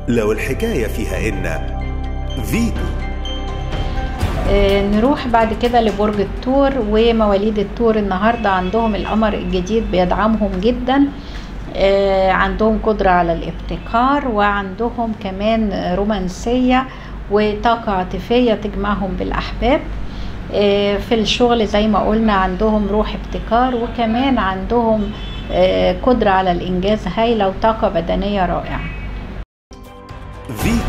لو الحكاية فيها إن فيتو آه، نروح بعد كده لبرج الثور ومواليد الثور النهارده عندهم القمر الجديد بيدعمهم جدا آه، عندهم قدرة على الابتكار وعندهم كمان رومانسية وطاقة عاطفية تجمعهم بالأحباب آه، في الشغل زي ما قلنا عندهم روح ابتكار وكمان عندهم آه، قدرة على الإنجاز هايلة وطاقة بدنية رائعة فيتو